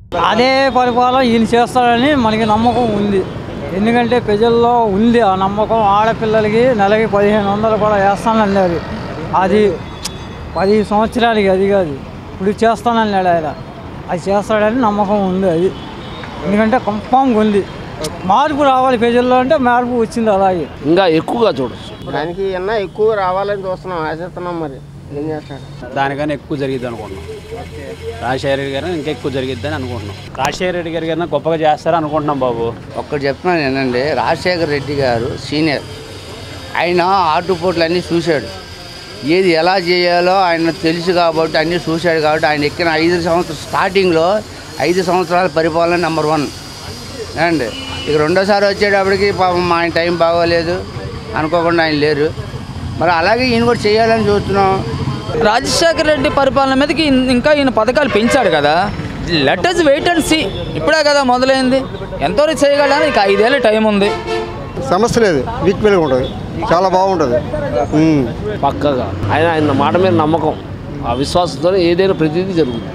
అదే పరిపాలన ఈయన చేస్తాడని మనకి నమ్మకం ఉంది ఎందుకంటే ప్రజల్లో ఉంది ఆ నమ్మకం ఆడపిల్లలకి నెలకి పదిహేను వందలు కూడా వేస్తానన్నారు అది పది సంవత్సరాలకి అది కాదు ఇప్పుడు చేస్తానన్నాడు ఆయన అది చేస్తాడని నమ్మకం ఉంది అది ఎందుకంటే కన్ఫామ్గా ఉంది మార్పు రావాలి ప్రజల్లో అంటే మార్పు వచ్చింది అలాగే ఇంకా ఎక్కువగా చూడొచ్చు దానికి ఎన్న ఎక్కువ రావాలని చూస్తున్నాం ఆశిస్తున్నాం మరి ఏం చేస్తాడు దానికన్నా ఎక్కువ జరిగిద్ది అనుకుంటున్నాం రాజశేఖర రెడ్డి గారు ఇంకా ఎక్కువ జరిగిద్దని అనుకుంటున్నాం రాజశేఖర రెడ్డి గారి కన్నా గొప్పగా చేస్తారు అనుకుంటున్నాం బాబు ఒక్కటి చెప్తున్నాను ఏంటంటే రాజశేఖర రెడ్డి గారు సీనియర్ ఆయన ఆటుపోట్లు అన్నీ చూశాడు ఏది ఎలా చేయాలో ఆయన తెలుసు కాబట్టి అన్నీ చూశాడు కాబట్టి ఆయన ఎక్కిన ఐదు సంవత్సరం స్టార్టింగ్లో ఐదు సంవత్సరాల పరిపాలన నెంబర్ వన్ అండి ఇక రెండోసారి వచ్చేటప్పటికి పాపం మా ఆయన టైం బాగోలేదు అనుకోకుండా ఆయన లేరు మరి అలాగే ఈయన కూడా చేయాలని చూస్తున్నాం రాజశేఖర రెడ్డి పరిపాలన మీదకి ఇన్- ఇంకా ఈయన పథకాలు పెంచాడు కదా లెటర్స్ వెయిట్ అండ్ సీ ఇప్పుడే కదా మొదలైంది ఎంతవరకు చేయగలని ఇక ఐదేళ్ళ టైం ఉంది సమస్య లేదు ఈక్వల్గా ఉంటుంది చాలా బాగుంటుంది ఉమ్. పక్కగా ఆయన ఆయన మాట మీద నమ్మకం ఆ విశ్వాసంతో ఏదైనా ప్రతిదీ జరుగుతుంది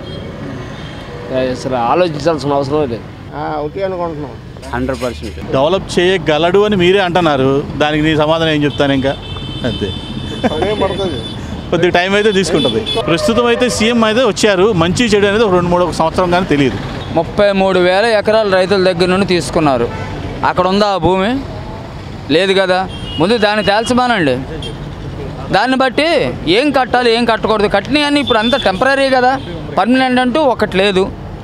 అసలు ఆలోచించాల్సిన అవసరం లేదు ఓకే అనుకుంటున్నాం హండ్రెడ్ పర్సెంట్ డెవలప్ చేయగలడు అని మీరే అంటున్నారు దానికి నీ సమాధానం ఏం చెప్తాను ఇంకా అంతే సమయం పడుతుంది కొద్దిగా టైం అయితే తీసుకుంటుంది ప్రస్తుతం అయితే సీఎం అయితే వచ్చారు మంచి చెడు అనేది ఒక రెండు మూడు ఒక సంవత్సరం కానీ తెలియదు ముప్పై మూడు వేల ఎకరాల రైతుల దగ్గర నుండి తీసుకున్నారు అక్కడ ఉందా ఆ భూమి లేదు కదా ముందు దాన్ని తేల్చమానండి దాన్ని బట్టి ఏం కట్టాలి ఏం కట్టకూడదు కట్టినవి అన్నీ ఇప్పుడు అంతా టెంపరీ కదా పర్మనెంట్ అంటూ ఒకటి లేదు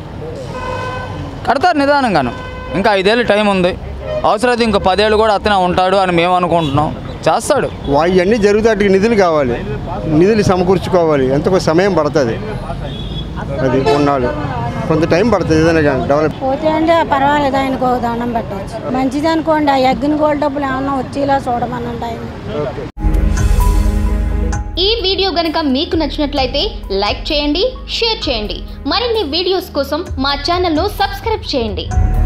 కడతారు నిదానంగాను ఇంకా ఐదేళ్ళు టైం ఉంది అవసరమైతే ఇంకో పదేళ్ళు కూడా అతనే ఉంటాడు అని మేము అనుకుంటున్నాం చేస్తాడు ఇవన్నీ జరుగుతాటికి నిధులు కావాలి నిధులు సమకూర్చుకోవాలి ఎంత కొంత సమయం పడుతుంది అది కొన్నాళ్ళు కొంత టైం పడుతుంది ఏదైనా కానీ డెవలప్ పోతే అంటే పర్వాలేదు ఆయనకు ఒక దండం పెట్టచ్చు మంచిది అనుకోండి ఆ ఎగ్గిన గోల్డ్ డబ్బులు ఏమన్నా వచ్చేలా చూడమనండి ఆయన ఈ వీడియో గనుక మీకు నచ్చినట్లయితే లైక్ చేయండి షేర్ చేయండి మరిన్ని వీడియోస్ కోసం మా ఛానల్ను సబ్స్క్రైబ్ చేయండి